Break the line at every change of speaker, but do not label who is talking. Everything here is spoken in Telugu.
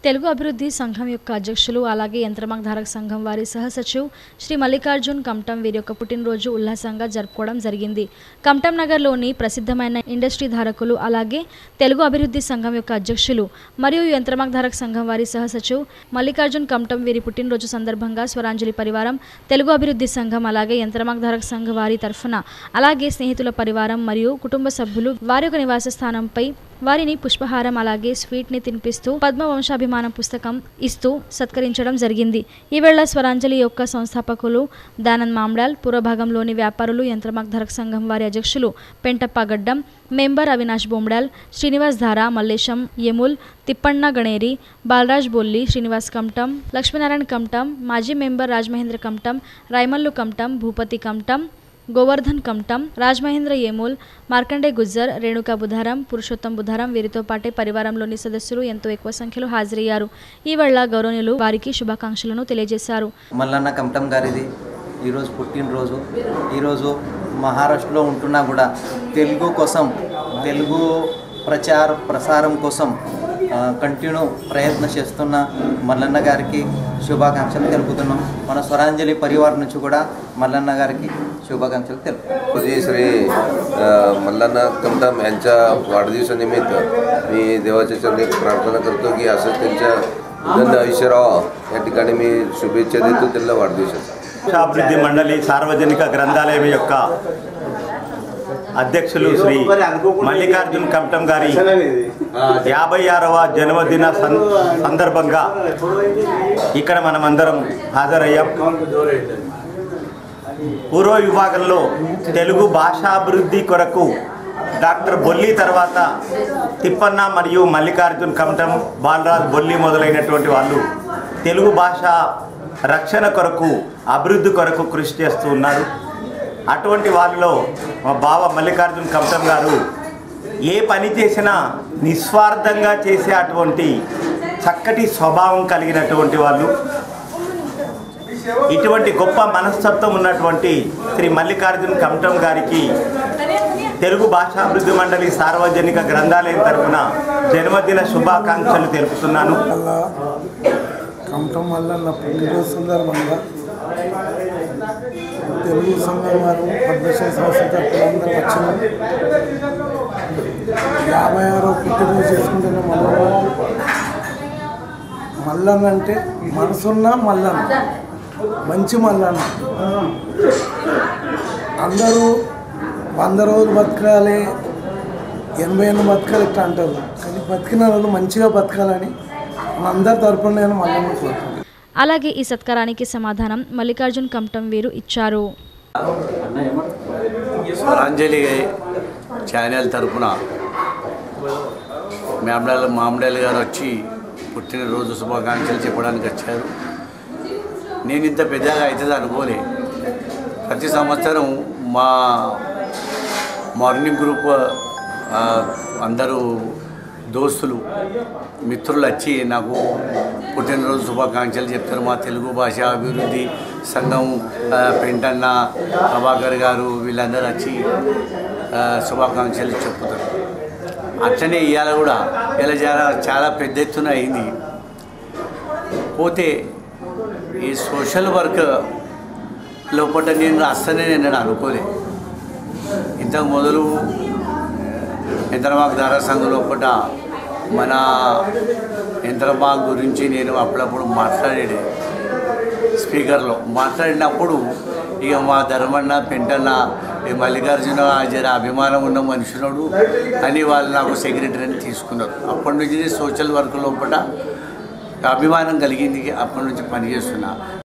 తెలుగు అభివృద్ధి సంఘం యొక్క అధ్యక్షులు అలాగే యంత్రమాగ్ధారక సంఘం వారి సహసచివ్ శ్రీ మల్లికార్జున్ కమ్టం వీరి యొక్క పుట్టినరోజు ఉల్లాసంగా జరుపుకోవడం జరిగింది కమ్టం నగర్లోని ప్రసిద్ధమైన ఇండస్ట్రీ ధారకులు అలాగే తెలుగు అభివృద్ధి సంఘం యొక్క అధ్యక్షులు మరియు యంత్రమాగ్ధారక సంఘం వారి సహసచివ్ మల్లికార్జున్ కమ్టం వీరి పుట్టినరోజు సందర్భంగా స్వరాంజలి పరివారం తెలుగు అభివృద్ధి సంఘం అలాగే యంత్రమాగ్ధారక సంఘ వారి తరఫున అలాగే స్నేహితుల పరివారం మరియు కుటుంబ సభ్యులు వారి యొక్క నివాస స్థానంపై వారిని పుష్పహారం అలాగే స్వీట్ని తినిపిస్తూ పద్మ వంశాభిమానం పుస్తకం ఇస్తూ సత్కరించడం జరిగింది ఈ వేళ స్వరాంజలి యొక్క సంస్థాపకులు దానంద్ మామ్డాల్ పూర్వభాగంలోని వ్యాపారులు యంత్రమాగ్ధరక సంఘం వారి అధ్యక్షులు పెంటప్ప గడ్డం మెంబర్ అవినాష్ బొమ్డాల్ శ్రీనివాస్ ధారా మల్లేశం యముల్ తిప్పಣ್ణ గణేరి బాలరాజ్ బొల్లి శ్రీనివాస్ కమ్టం లక్ష్మీనారాయణ కమ్టం మాజీ మెంబర్ రాజమహేంద్ర కమ్టం రైమల్లు కమ్టం భూపతి కమ్టం గోవర్ధన్ కమ్టం రాజమహేంద్ర ఏమూల్ మార్కండే గుజ్జర్ రేణుకా బుధారం పురుషోత్తం బుధారం వీరితో పాటే పరివారంలోని సదస్సులు ఎంతో ఎక్కువ సంఖ్యలో హాజరయ్యారు ఈ వేళ గౌరవనీయులు వారికి శుభాకాంక్షలను తెలియజేశారు
మల్లన్న కమటం గారిది ఈరోజు పుట్టినరోజు ఈరోజు మహారాష్ట్రలో ఉంటున్నా కూడా తెలుగు కోసం తెలుగు ప్రచార ప్రసారం కోసం కంటిన్యూ ప్రయత్నం చేస్తున్న మల్లన్న గారికి శుభాకాంక్షలు తెలుపుతున్నాం మన స్వరాంజలి పరివారం నుంచి కూడా మల్లన్న గారికి శుభాకాంక్షలు తెలుపు
पूजी श्री अ, मल्हारनाथ कमठाम यांच्या वाढदिवसानिमित्त मी देवाच्या चरणी प्रार्थना करतो की असं त्यांच्या उदंड आयुष्य राहावं या ठिकाणी मी शुभेच्छा देतो त्यांना वाढदिवसाच्या
అభివృద్ధి మండలి సార్వజనిక గ్రంథాలయం యొక్క అధ్యక్షులు శ్రీ మల్లికార్జున్ కమటం గారి యాభై ఆరవ జన్మదిన సం- సందర్భంగా ఇక్కడ మనమందరం హాజరయ్యాం పూర్వ విభాగంలో తెలుగు భాషాభివృద్ధి కొరకు డాక్టర్ బొల్లి తర్వాత తిప్పన్న మరియు మల్లికార్జున్ కమటం బాలరాజ్ బొల్లి మొదలైనటువంటి వాళ్ళు తెలుగు భాష రక్షణ కొరకు అభివృద్ధి కొరకు కృషి చేస్తూ ఉన్నారు అటువంటి వాళ్ళలో మా బావ మల్లికార్జున్ కమటం గారు ఏ పని చేసినా నిస్వార్థంగా చేసే అటువంటి చక్కటి స్వభావం కలిగినటువంటి వాళ్ళు ఇటువంటి గొప్ప మనస్తత్వం ఉన్నటువంటి శ్రీ మల్లికార్జున్ కమటం గారికి తెలుగు భాషాభివృద్ధి మండలి సార్వజనిక గ్రంథాలయం తరఫున జన్మదిన శుభాకాంక్షలు తెలుపుతున్నాను
వల్ల కమటం వల్ల నా పుట్టినరోజు సందర్భంగా తెలుగు సంఘం వారు పద్మశ్రీ సంస్థ తరఫున అందరూ వచ్చినాం యాభై ఆరో పుట్టినరోజు చేసుకుంటున్న మల్లన్న మల్లన్న అంటే మనసున్న మల్లన్న మంచి మల్లన్న అందరూ వంద రోజులు బతకాలి ఎనభై ఎనిమిది బతకాలి ఇట్లా అంటారు కానీ బతికిన వాళ్ళు మంచిగా బతకాలని మన అందరి తరపున నేను మల్లన్న కోరుకుంటున్నాను
అలాగే ఈ సత్కారానికి సమాధానం మల్లికార్జున్ కమ్టం వీరు ఇచ్చారు
స్వరాంజలి ఛానల్ తరపున మామిడాల మామిడాల గారు వచ్చి పుట్టినరోజు శుభాకాంక్షలు చెప్పడానికి వచ్చారు నేను ఇంత పెద్దగా అవుతుంది అనుకోలే ప్రతి సంవత్సరం మా మార్నింగ్ గ్రూప్ ఆ, అందరూ దోస్తులు మిత్రులు వచ్చి నాకు పుట్టినరోజు శుభాకాంక్షలు చెప్తారు మా తెలుగు భాష అభివృద్ధి సంఘం ఆ, పెంటన్న ప్రభాకర్ గారు వీళ్ళందరూ వచ్చి ఆ, శుభాకాంక్షలు చెప్తారు అట్లనే ఇవాళ కూడా ఇలా చాలా చాలా పెద్ద ఎత్తున అయింది పోతే ఈ సోషల్ వర్క్ లోపల నేను రాస్తానే నేను అనుకోలే ఇంతకు మొదలు యంత్రమాగ్ ధారా సంఘం లోపల మన యంత్రమాగ్ గురించి నేను అప్పుడప్పుడు మాట్లాడేది స్పీకర్లో మాట్లాడినప్పుడు ఇక మా ధర్మన్న పెంటన్న ఈ మల్లికార్జున జర అభిమానం ఉన్న మనుషునుడు అని వాళ్ళు నాకు సెక్రటరీని తీసుకున్నారు అప్పటి నుంచి సోషల్ వర్క్ లోపల అభిమానం కలిగింది అప్పటి నుంచి పనిచేస్తున్నా